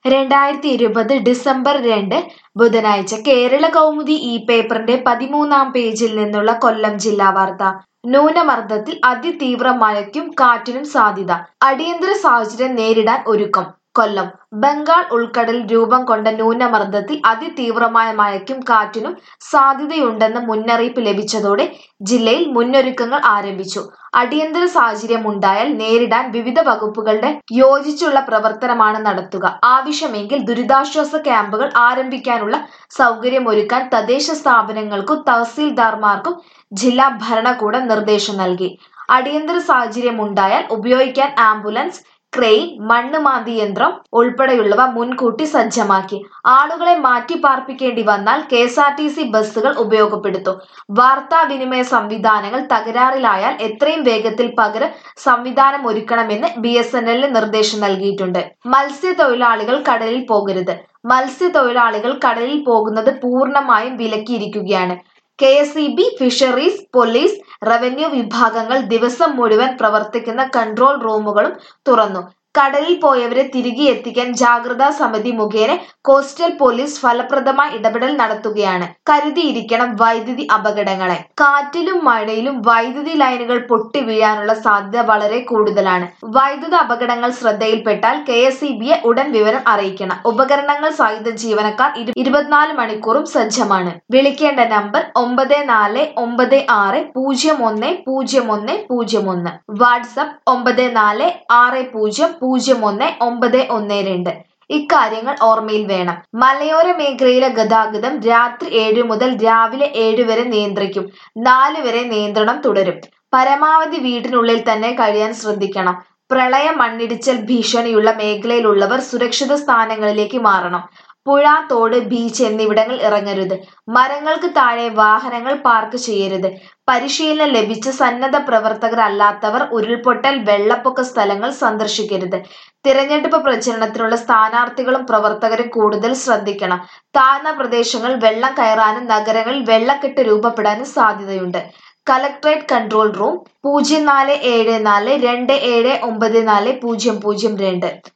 രണ്ടായിരത്തി ഇരുപത് ഡിസംബർ രണ്ട് ബുധനാഴ്ച കേരള കൗമുദി ഈ പേപ്പറിന്റെ പതിമൂന്നാം പേജിൽ നിന്നുള്ള കൊല്ലം ജില്ലാ വാർത്ത ന്യൂനമർദ്ദത്തിൽ അതിതീവ്ര മഴയ്ക്കും കാറ്റിനും സാധ്യത അടിയന്തര സാഹചര്യം നേരിടാൻ ഒരുക്കം കൊല്ലം ബംഗാൾ ഉൾക്കടലിൽ രൂപം കൊണ്ട ന്യൂനമർദ്ദത്തിൽ അതിതീവ്രമായ മഴയ്ക്കും കാറ്റിനും സാധ്യതയുണ്ടെന്ന് മുന്നറിയിപ്പ് ലഭിച്ചതോടെ ജില്ലയിൽ മുന്നൊരുക്കങ്ങൾ ആരംഭിച്ചു അടിയന്തര സാഹചര്യം ഉണ്ടായാൽ നേരിടാൻ വിവിധ വകുപ്പുകളുടെ യോജിച്ചുള്ള പ്രവർത്തനമാണ് നടത്തുക ആവശ്യമെങ്കിൽ ദുരിതാശ്വാസ ക്യാമ്പുകൾ ആരംഭിക്കാനുള്ള സൗകര്യമൊരുക്കാൻ തദ്ദേശ സ്ഥാപനങ്ങൾക്കും തഹസീൽദാർമാർക്കും ജില്ലാ ഭരണകൂടം നിർദ്ദേശം നൽകി അടിയന്തര സാഹചര്യം ഉണ്ടായാൽ ഉപയോഗിക്കാൻ ആംബുലൻസ് ക്രെയിൻ മണ്ണ് മാന്തി യന്ത്രം ഉൾപ്പെടെയുള്ളവ മുൻകൂട്ടി സജ്ജമാക്കി ആളുകളെ മാറ്റി പാർപ്പിക്കേണ്ടി വന്നാൽ K S R T C ബസ്സുകൾ ഉപയോഗപ്പെടുത്തും വാർത്താവിനിമയ സംവിധാനങ്ങൾ തകരാറിലായാൽ എത്രയും വേഗത്തിൽ പകരം സംവിധാനം ഒരുക്കണമെന്ന് ബി എസ് എൻ എല്ലിന് നിർദ്ദേശം നൽകിയിട്ടുണ്ട് മത്സ്യത്തൊഴിലാളികൾ കടലിൽ പോകരുത് മത്സ്യത്തൊഴിലാളികൾ കടലിൽ പോകുന്നത് പൂർണ്ണമായും വിലക്കിയിരിക്കുകയാണ് K S E B fisheries police revenue വിഭാഗങ്ങൾ ദിവസം മുഴുവൻ പ്രവർത്തിക്കുന്ന കൺട്രോൾ റൂമുകളും തുറന്നു കടലിൽ പോയവരെ തിരികെ എത്തിക്കാൻ ജാഗ്രതാ സമിതി മുഖേന കോസ്റ്റൽ പോലീസ് ഫലപ്രദമായ ഇടപെടൽ നടത്തുകയാണ് കരുതിയിരിക്കണം വൈദ്യുതി അപകടങ്ങളെ കാറ്റിലും മഴയിലും വൈദ്യുതി ലൈനുകൾ പൊട്ടി വീഴാനുള്ള സാധ്യത വളരെ കൂടുതലാണ് വൈദ്യുത അപകടങ്ങൾ ശ്രദ്ധയിൽപ്പെട്ടാൽ കെ എസ് ഇ ബിയെ ഉടൻ വിവരം അറിയിക്കണം ഉപകരണങ്ങൾ സഹിത ജീവനക്കാർ ഇരു- ഇരുപത്തിനാല് മണിക്കൂറും സജ്ജമാണ് വിളിക്കേണ്ട നമ്പർ ഒമ്പത് നാല് ഒമ്പത് ആറ് പൂജ്യം ഒന്ന് പൂജ്യം ഒന്ന് പൂജ്യം ഒന്ന് വാട്സപ്പ് ഒമ്പത് നാല് ആറ് പൂജ്യം പൂജ്യം ഒന്ന് ഒമ്പത് ഒന്ന് രണ്ട് ഇക്കാര്യങ്ങൾ ഓർമ്മയിൽ വേണം മലയോര മേഖലയിലെ ഗതാഗതം രാത്രി ഏഴ് മുതൽ രാവിലെ ഏഴ് വരെ നിയന്ത്രിക്കും നാല് വരെ നിയന്ത്രണം തുടരും പരമാവധി വീടിനുള്ളിൽ തന്നെ കഴിയാൻ ശ്രദ്ധിക്കണം പ്രളയ മണ്ണിടിച്ചൽ ഭീഷണിയുള്ള മേഖലയിലുള്ളവർ സുരക്ഷിത സ്ഥാനങ്ങളിലേക്ക് മാറണം പുഴ തോട് ബീച്ച് എന്നിവിടങ്ങൾ ഇറങ്ങരുത് മരങ്ങൾക്ക് താഴെ വാഹനങ്ങൾ പാർക്ക് ചെയ്യരുത് പരിശീലനം ലഭിച്ച സന്നദ്ധ പ്രവർത്തകരല്ലാത്തവർ ഉരുൾപൊട്ടൽ വെള്ളപ്പൊക്ക സ്ഥലങ്ങൾ സന്ദർശിക്കരുത് തിരഞ്ഞെടുപ്പ് പ്രചരണത്തിനുള്ള സ്ഥാനാർത്ഥികളും പ്രവർത്തകരും കൂടുതൽ ശ്രദ്ധിക്കണം താഴ്ന്ന പ്രദേശങ്ങൾ വെള്ളം കയറാനും നഗരങ്ങളിൽ വെള്ളക്കെട്ട് രൂപപ്പെടാനും സാധ്യതയുണ്ട് കലക്ട്രേറ്റ് കൺട്രോൾ റൂം പൂജ്യം നാല് ഏഴ് നാല് രണ്ട് ഏഴ് ഒമ്പത് നാല് പൂജ്യം പൂജ്യം രണ്ട്